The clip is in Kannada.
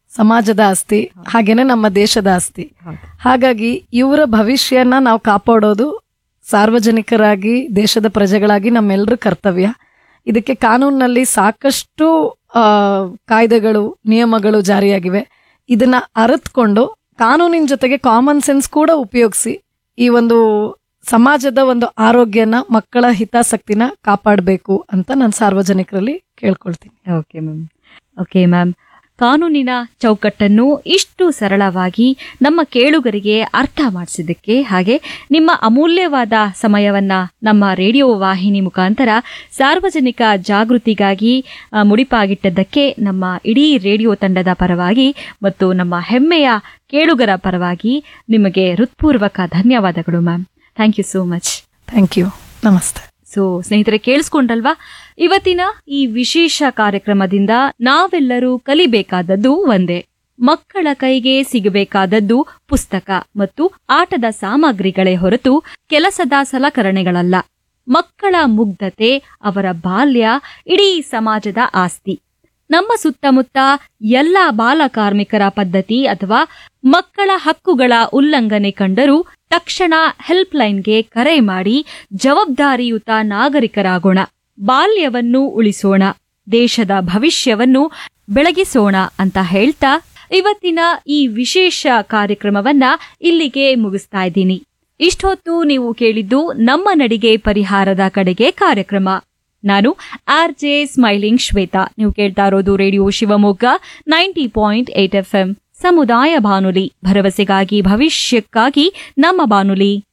ಸಮಾಜದ ಆಸ್ತಿ ಹಾಗೇನೆ ನಮ್ಮ ದೇಶದ ಆಸ್ತಿ ಹಾಗಾಗಿ ಇವರ ಭವಿಷ್ಯನ ನಾವು ಕಾಪಾಡೋದು ಸಾರ್ವಜನಿಕರಾಗಿ ದೇಶದ ಪ್ರಜೆಗಳಾಗಿ ನಮ್ಮೆಲ್ಲರ ಕರ್ತವ್ಯ ಇದಕ್ಕೆ ಕಾನೂನಿನಲ್ಲಿ ಸಾಕಷ್ಟು ಆ, ಕಾಯ್ದೆಗಳು ನಿಯಮಗಳು ಜಾರಿಯಾಗಿವೆ ಇದನ್ನ ಅರಿತ್ಕೊಂಡು ಕಾನೂನಿನ ಜೊತೆಗೆ ಕಾಮನ್ ಸೆನ್ಸ್ ಕೂಡ ಉಪಯೋಗಿಸಿ ಈ ಒಂದು ಸಮಾಜದ ಒಂದು ಆರೋಗ್ಯನ ಮಕ್ಕಳ ಹಿತಾಸಕ್ತಿನ ಕಾಪಾಡಬೇಕು ಅಂತ ನಾನು ಸಾರ್ವಜನಿಕರಲ್ಲಿ ಕೇಳ್ಕೊಳ್ತೀನಿ ಓಕೆ ಮ್ಯಾಮ್ ಓಕೆ ಮ್ಯಾಮ್ ಕಾನೂನಿನ ಚೌಕಟ್ಟನ್ನು ಇಷ್ಟು ಸರಳವಾಗಿ ನಮ್ಮ ಕೇಳುಗರಿಗೆ ಅರ್ಥ ಮಾಡಿಸಿದ್ದಕ್ಕೆ ಹಾಗೆ ನಿಮ್ಮ ಅಮೂಲ್ಯವಾದ ಸಮಯವನ್ನ ನಮ್ಮ ರೇಡಿಯೋ ವಾಹಿನಿ ಮುಖಾಂತರ ಸಾರ್ವಜನಿಕ ಜಾಗೃತಿಗಾಗಿ ಆ, ಮುಡಿಪಾಗಿಟ್ಟದ್ದಕ್ಕೆ ನಮ್ಮ ಇಡೀ ರೇಡಿಯೋ ತಂಡದ ಪರವಾಗಿ ಮತ್ತು ನಮ್ಮ ಹೆಮ್ಮೆಯ ಕೇಳುಗರ ಪರವಾಗಿ ನಿಮಗೆ ಹೃತ್ಪೂರ್ವಕ ಧನ್ಯವಾದಗಳು ma'am thank you so much thank you namaste so ಸ್ನೇಹಿತರೆ ಕೇಳಿಸ್ಕೊಂಡಲ್ವಾ ಇವತ್ತಿನ ಈ ವಿಶೇಷ ಕಾರ್ಯಕ್ರಮದಿಂದ ನಾವೆಲ್ಲರೂ ಕಲಿಬೇಕಾದದ್ದು ಒಂದೇ ಮಕ್ಕಳ ಕೈಗೆ ಸಿಗಬೇಕಾದದ್ದು ಪುಸ್ತಕ ಮತ್ತು ಆಟದ ಸಾಮಗ್ರಿಗಳೇ ಹೊರತು ಕೆಲಸದ ಸಲಕರಣೆಗಳಲ್ಲ ಮಕ್ಕಳ ಮುಗ್ಧತೆ ಅವರ ಬಾಲ್ಯ ಇಡೀ ಸಮಾಜದ ಆಸ್ತಿ ನಮ್ಮ ಸುತ್ತಮುತ್ತ ಎಲ್ಲ ಬಾಲ ಕಾರ್ಮಿಕರ ಪದ್ಧತಿ ಅಥವಾ ಮಕ್ಕಳ ಹಕ್ಕುಗಳ ಉಲ್ಲಂಘನೆ ಕಂಡರೂ ತಕ್ಷಣ ಹೆಲ್ಪ್ ಲೈನ್ಗೆ ಕರೆ ಮಾಡಿ ಜವಾಬ್ದಾರಿಯುತ ನಾಗರಿಕರಾಗೋಣ ಬಾಲ್ಯವನ್ನು ಉಳಿಸೋಣ ದೇಶದ ಭವಿಷ್ಯವನ್ನು ಬೆಳಗಿಸೋಣ ಅಂತ ಹೇಳ್ತಾ ಇವತ್ತಿನ ಈ ವಿಶೇಷ ಕಾರ್ಯಕ್ರಮವನ್ನ ಇಲ್ಲಿಗೆ ಮುಗಿಸ್ತಾ ಇದ್ದೀನಿ ಇಷ್ಟೊತ್ತು ನೀವು ಕೇಳಿದ್ದು ನಮ್ಮ ನಡಿಗೆ ಪರಿಹಾರದ ಕಡೆಗೆ ಕಾರ್ಯಕ್ರಮ ನಾನು ಆರ್ ಜೆ ಸ್ಮೈಲಿಂಗ್ ಶ್ವೇತಾ ನೀವು ಕೇಳ್ತಾ ಇರೋದು radio Shivamogga ninety point eight F ಸಮುದಾಯ ಬಾನುಲಿ ಭರವಸೆಗಾಗಿ ಭವಿಷ್ಯಕ್ಕಾಗಿ ನಮ್ಮ ಬಾನುಲಿ